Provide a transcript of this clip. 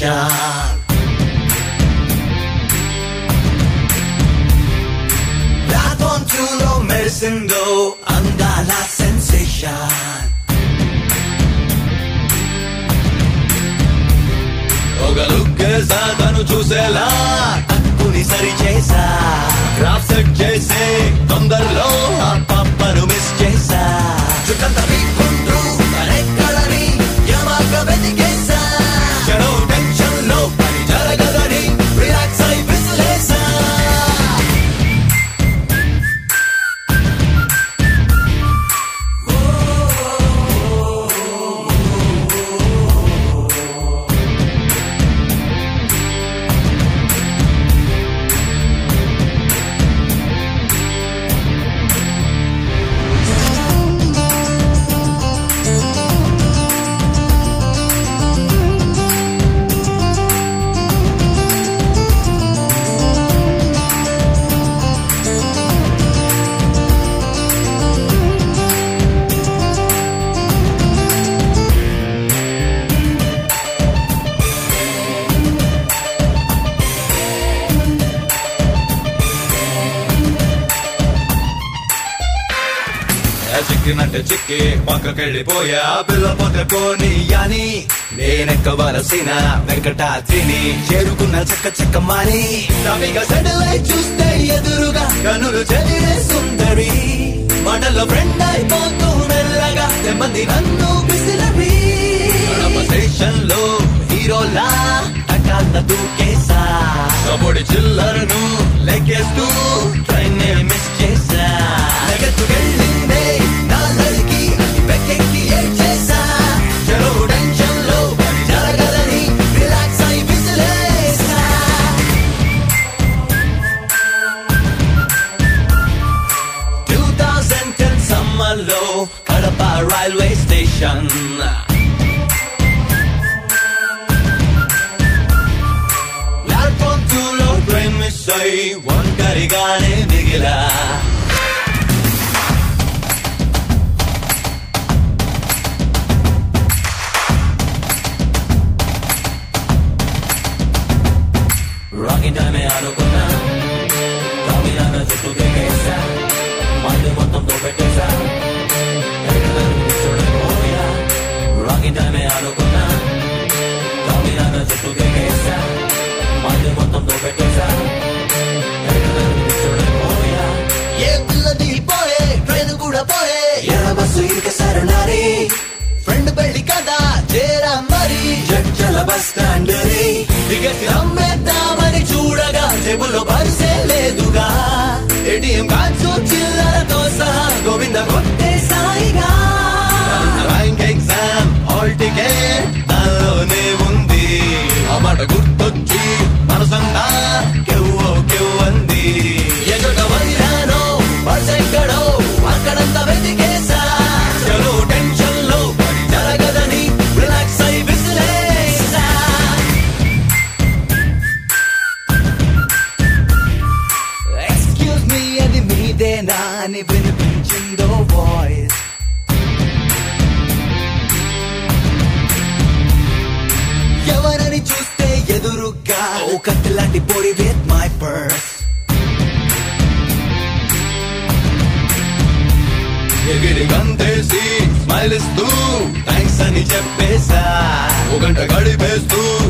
sensation రాగొంతులో మెరిసిందో అందాల sensation ఒక లుక్కేసా తను చూసేలా తప్పుని సరి చేసా క్రాఫ్ సెట్ చేసే తొందరలో ఆ పప్పను మిస్ చేసా చుట్టంతా వీక్కుంటూ తనెక్కడని యమాక వెతికేసా చెరో టెన్షన్ లో పని జరగదని రిలాక్స్ అయి విసిలేసా చిక్కినట్టు చిక్కి పక్కకెళ్ళిపోయా పిల్ల పోతే పోని అని నేనెక్కవలసిన వెంకటాద్రిని చేరుకున్న చక్క చక్క మాని నవిగా సెటిలైట్ చూస్తే ఎదురుగా కనులు చెదిరే సుందరి మడలో ఫ్రెండ్ అయిపోతూ మెల్లగా నెమ్మది నన్ను పిసిలవి స్టేషన్ లో హీరోలా టకాల దూకేసా కబడి చిల్లరను లెక్కేస్తూ ట్రైన్ మిస్ చేసా లెగెత్తుకెళ్ళిందే నా నడికి వెక్కెక్కి ఏడ్చేసా చెరో టెన్షన్ లో పని జరగదని రిలాక్స్ అయి విసిలేసా టూ థౌజండ్ టెన్ సమ్మర్ లో Kadapa railway station platform two లో ట్రైన్ మిస్ అయి ఒంటరిగానే మిగిలా రాకింగ్ టైమే అనుకున్నా కామిలాగా చుట్టూ తిరిగేసా మందు మొత్తంతో పెట్టేశా రాకింగ్ టైమే అనుకున్నా కామిలాగా చుట్టూ తిరిగేసా మందు మొత్తంతో పెట్టేశా ఏ పిల్లది పోయే ట్రైన్ కూడా పోయే ఎర్ర బస్సు ఇరికేశారు నారి ఫ్రెండ్ పెళ్లి కదా చేరా మరి జడ్జల బస్ స్టాండ్ టికెట్ అమ్మేద్దామని చూడగా జేబులో పర్సే లేదుగా ఏటీఎం కార్డ్స్ చిల్లరతో సహా గోవింద కొట్టే సాయిగా ర్యాంక్ ఎగ్జామ్ హాల్ టికెట్ దానిలోనే ఉంది ఆ మాట గుర్తొచ్చి మనసంతా కెవ్వో కెవ్వంది ఎదుట వదిలానో బస్ ఎక్కడో అక్కడంతా వెతికేసా చలో టెన్షన్ లో పని జరగదని రిలాక్స్ అయి విసిలేసా ఎక్స్క్యూజ్ మీ అది మీదేనా అని వినిపించిందో వాయిస్ ఎవరని చూస్తే ఎదురుగా ఓ కత్తిలాంటి పొడి విత్ మై పర్స్ ఎగిరి గంతేసి స్మైల్ ఇస్తూ థ్యాంక్స్ అని చెప్పేశా ఒక గంట గడిపేస్తూ